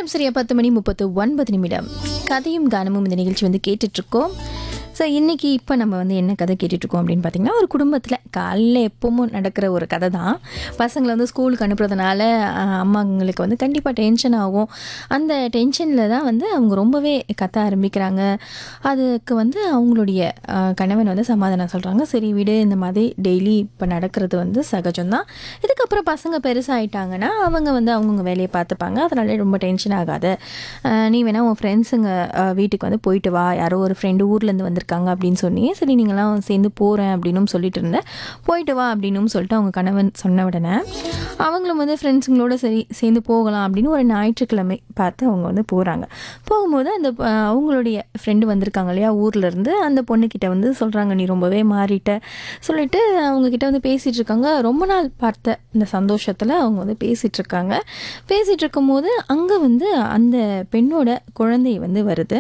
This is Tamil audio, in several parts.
நேரம் சரியா பத்து மணி முப்பத்து ஒன்பது நிமிடம் கதையும் கானமும் இந்த நிகழ்ச்சி வந்து கேட்டுட்டு இருக்கோம் ஸோ இன்னைக்கு இப்போ நம்ம வந்து என்ன கதை கேட்டுட்டு இருக்கோம் அப்படின்னு பார்த்தீங்கன்னா ஒரு குடும்பத்தில் காலையில் எப்பவும் நடக்கிற ஒரு கதை தான் பசங்களை வந்து ஸ்கூலுக்கு அனுப்புறதுனால அஹ், அம்மாங்களுக்கு வந்து கண்டிப்பாக டென்ஷன் ஆகும் அந்த டென்ஷனில் தான் வந்து அவங்க ரொம்பவே கத்த ஆரம்பிக்கிறாங்க அதுக்கு வந்து அவங்களுடைய அஹ், கணவன் வந்து சமாதானம் சொல்கிறாங்க சரி விடு இந்த மாதிரி டெய்லி இப்போ நடக்கிறது வந்து சகஜம்தான் இதுக்கப்புறம் பசங்க பெருசாகிட்டாங்கன்னா அவங்க வந்து அவங்கவுங்க வேலையை பார்த்துப்பாங்க அதனால ரொம்ப டென்ஷன் ஆகாத அஹ், நீ வேணா உன் ஃப்ரெண்ட்ஸுங்க வீட்டுக்கு வந்து போயிட்டு வா யாரோ ஒரு ஃப்ரெண்டு ஊர்லேருந்து வந்திருக்காங்க அப்படின்னு சொன்னீங்க சரி நீங்களாம் சேர்ந்து போகிறேன் அப்படின்னும் சொல்லிட்டு இருந்தேன் போயிட்டு வா அப்படின்னும் சொல்லிட்டு அவங்க கணவன் சொன்ன உடனே அவங்களும் வந்து ஃப்ரெண்ட்ஸுங்களோட சரி சேர்ந்து போகலாம் அப்படின்னு ஒரு ஞாயிற்றுக்கிழமை பார்த்து அவங்க வந்து போகிறாங்க போகும்போது அந்த அஹ், அவங்களுடைய ஃப்ரெண்டு வந்திருக்காங்க இல்லையா ஊர்ல இருந்து அந்த பொண்ணுக்கிட்ட வந்து சொல்கிறாங்க நீ ரொம்பவே மாறிட்ட சொல்லிட்டு அவங்க கிட்ட வந்து பேசிட்டு இருக்காங்க ரொம்ப நாள் பார்த்த இந்த சந்தோஷத்தில் அவங்க வந்து பேசிட்டு இருக்காங்க பேசிட்டு இருக்கும்போது அங்கே வந்து அந்த பெண்ணோட குழந்தை வந்து வருது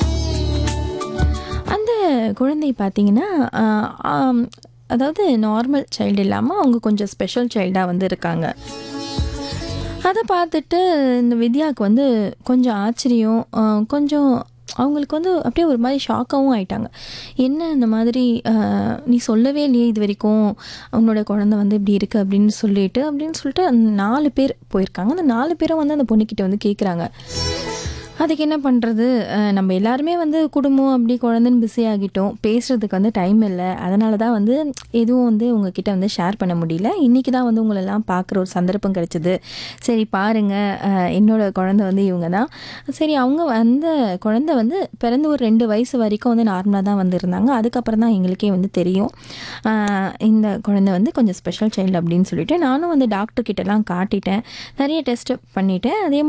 அந்த குழந்தை பார்த்தீங்கன்னா ஆஹ், ஆம், அதாவது நார்மல் சைல்டு இல்லாமல் அவங்க கொஞ்சம் ஸ்பெஷல் சைல்டாக வந்து இருக்காங்க அதை பார்த்துட்டு இந்த வித்யாவுக்கு வந்து கொஞ்சம் ஆச்சரியம் ஆஹ், கொஞ்சம் அவங்களுக்கு வந்து அப்படியே ஒரு மாதிரி ஷாக்காகவும் ஆயிட்டாங்க என்ன இந்த மாதிரி ஆஹ், நீ சொல்லவே இல்லையே இது வரைக்கும் உன்னோட குழந்தை வந்து இப்படி இருக்குது அப்படின்னு சொல்லிட்டு அப்படின்னு சொல்லிட்டு அந்த நாலு பேர் போயிருக்காங்க அந்த நாலு பேரும் வந்து அந்த பொண்ணுக்கிட்ட வந்து கேட்குறாங்க அதுக்கு என்ன பண்ணுறது நம்ம எல்லாருமே வந்து குடும்பம் அப்படி குழந்தைன்னு பிஸி ஆகிட்டோம் பேசுகிறதுக்கு வந்து டைம் இல்லை அதனால தான் வந்து எதுவும் வந்து உங்ககிட்ட வந்து ஷேர் பண்ண முடியல இன்றைக்கி தான் வந்து உங்களெல்லாம் பார்க்குற ஒரு சந்தர்ப்பம் கிடைச்சிது சரி பாருங்கள் என்னோட குழந்தை வந்து இவங்க தான் சரி அவங்க வந்த குழந்தை வந்து பிறந்து ஒரு ரெண்டு வயசு வரைக்கும் வந்து நார்மலாக தான் வந்து இருந்தாங்க அதுக்கப்புறம் தான் எங்களுக்கே வந்து தெரியும் அஹ், இந்த குழந்தை வந்து கொஞ்சம் ஸ்பெஷல் சைல்டு அப்படின்னு சொல்லிட்டு நானும் வந்து டாக்டர் கிட்டலாம் காட்டிட்டேன் நிறைய டெஸ்ட் பண்ணிட்டேன் அதே